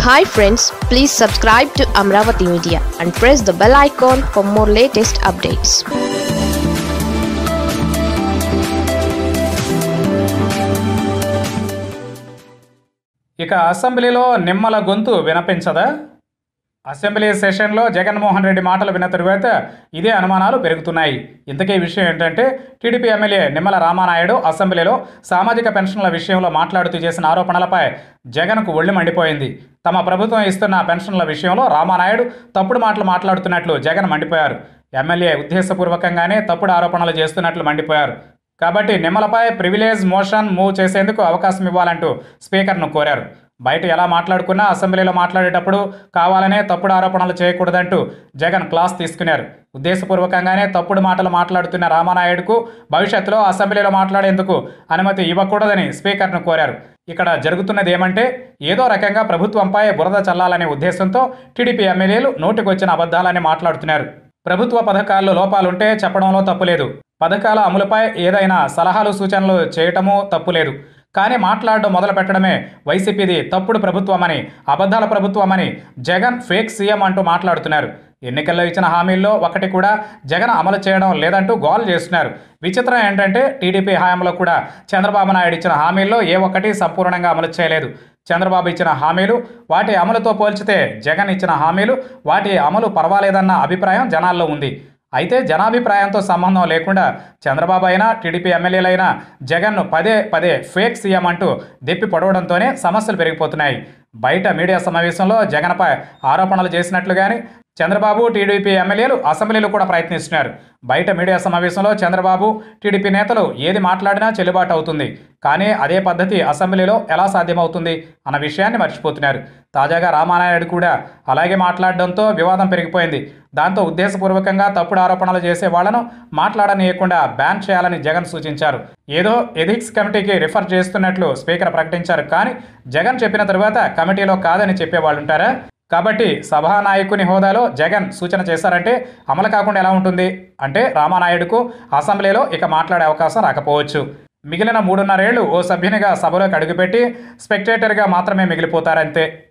hi friends please subscribe to Amaravati media and press the bell icon for more latest updates ఇక అసెంబ్లీలో నిమ్మల గొంతు వినపించదా assembly సెషన్లో జగన్మోహన్ రెడ్డి మాటలు విన్న తరువాత ఇదే అనుమానాలు పెరుగుతున్నాయి ఇంతకీ విషయం ఏంటంటే టీడీపీ ఎమ్మెల్యే నిమ్మల రామానాయుడు అసెంబ్లీలో సామాజిక పెన్షన్ల విషయంలో మాట్లాడుతూ చేసిన ఆరోపణలపై జగన్కు ఒళ్ళు మండిపోయింది తమ ప్రభుత్వం ఇస్తున్న పెన్షన్ల విషయంలో రామానాయుడు తప్పుడు మాటలు మాట్లాడుతున్నట్లు జగన్ మండిపోయారు ఎమ్మెల్యే ఉద్దేశపూర్వకంగానే తప్పుడు ఆరోపణలు చేస్తున్నట్లు మండిపోయారు కాబట్టి నిమ్మలపై ప్రివిలేజ్ మోషన్ మూవ్ చేసేందుకు అవకాశం ఇవ్వాలంటూ స్పీకర్ను కోరారు బయట ఎలా మాట్లాడుకున్నా అసెంబ్లీలో మాట్లాడేటప్పుడు కావాలనే తప్పుడు ఆరోపణలు చేయకూడదంటూ జగన్ క్లాస్ తీసుకున్నారు ఉద్దేశపూర్వకంగానే తప్పుడు మాటలు మాట్లాడుతున్న రామానాయుడుకు భవిష్యత్తులో అసెంబ్లీలో మాట్లాడేందుకు అనుమతి ఇవ్వకూడదని స్పీకర్ను కోరారు ఇక్కడ జరుగుతున్నది ఏమంటే ఏదో రకంగా ప్రభుత్వంపై బురద చల్లాలనే ఉద్దేశంతో టీడీపీ ఎమ్మెల్యేలు నోటికొచ్చిన అబద్ధాలని మాట్లాడుతున్నారు ప్రభుత్వ పథకాల్లో లోపాలుంటే చెప్పడంలో తప్పులేదు పథకాల అమలుపై ఏదైనా సలహాలు సూచనలు చేయటమూ తప్పులేదు కానీ మాట్లాడడం మొదలు పెట్టడమే వైసీపీది తప్పుడు ప్రభుత్వమని అబద్ధాల ప్రభుత్వమని జగన్ ఫేక్ సీఎం అంటూ మాట్లాడుతున్నారు ఎన్నికల్లో ఇచ్చిన హామీల్లో ఒకటి కూడా జగన్ అమలు చేయడం లేదంటూ గోల్ చేస్తున్నారు విచిత్రం ఏంటంటే టీడీపీ హయాంలో కూడా చంద్రబాబు నాయుడు ఇచ్చిన హామీల్లో ఏ ఒక్కటి సంపూర్ణంగా అమలు చేయలేదు చంద్రబాబు ఇచ్చిన హామీలు వాటి అమలుతో పోల్చితే జగన్ ఇచ్చిన హామీలు వాటి అమలు పర్వాలేదన్న అభిప్రాయం జనాల్లో ఉంది అయితే జనాభిప్రాయంతో సంబంధం లేకుండా చంద్రబాబు అయినా టీడీపీ ఎమ్మెల్యేలైనా జగన్ను పదే పదే ఫేక్ సీఎం అంటూ దెప్పి పొడవడంతోనే సమస్యలు పెరిగిపోతున్నాయి బయట మీడియా సమావేశంలో జగన్పై ఆరోపణలు చేసినట్లు కానీ చంద్రబాబు టీడీపీ ఎమ్మెల్యేలు అసెంబ్లీలో కూడా ప్రయత్నిస్తున్నారు బయట మీడియా సమావేశంలో చంద్రబాబు టీడీపీ నేతలు ఏది మాట్లాడినా చెల్లుబాటు అవుతుంది కానీ అదే పద్ధతి అసెంబ్లీలో ఎలా సాధ్యమవుతుంది అన్న విషయాన్ని మర్చిపోతున్నారు తాజాగా రామానాయుడు కూడా అలాగే మాట్లాడడంతో వివాదం పెరిగిపోయింది దాంతో ఉద్దేశపూర్వకంగా తప్పుడు ఆరోపణలు చేసే వాళ్లను మాట్లాడనీయకుండా బ్యాన్ చేయాలని జగన్ సూచించారు ఏదో ఎథిక్స్ కమిటీకి రిఫర్ చేస్తున్నట్లు స్పీకర్ ప్రకటించారు కానీ జగన్ చెప్పిన తరువాత కమిటీలో కాదని చెప్పేవాళ్ళుంటారా కాబట్టి సభానాయకుని హోదాలో జగన్ సూచన చేశారంటే అమలు కాకుండా ఎలా ఉంటుంది అంటే రామానాయుడుకు అసెంబ్లీలో ఇక మాట్లాడే అవకాశం రాకపోవచ్చు మిగిలిన మూడున్నరేళ్లు ఓ సభ్యునిగా సభలోకి అడుగుపెట్టి స్పెక్టేటర్గా మాత్రమే మిగిలిపోతారంతే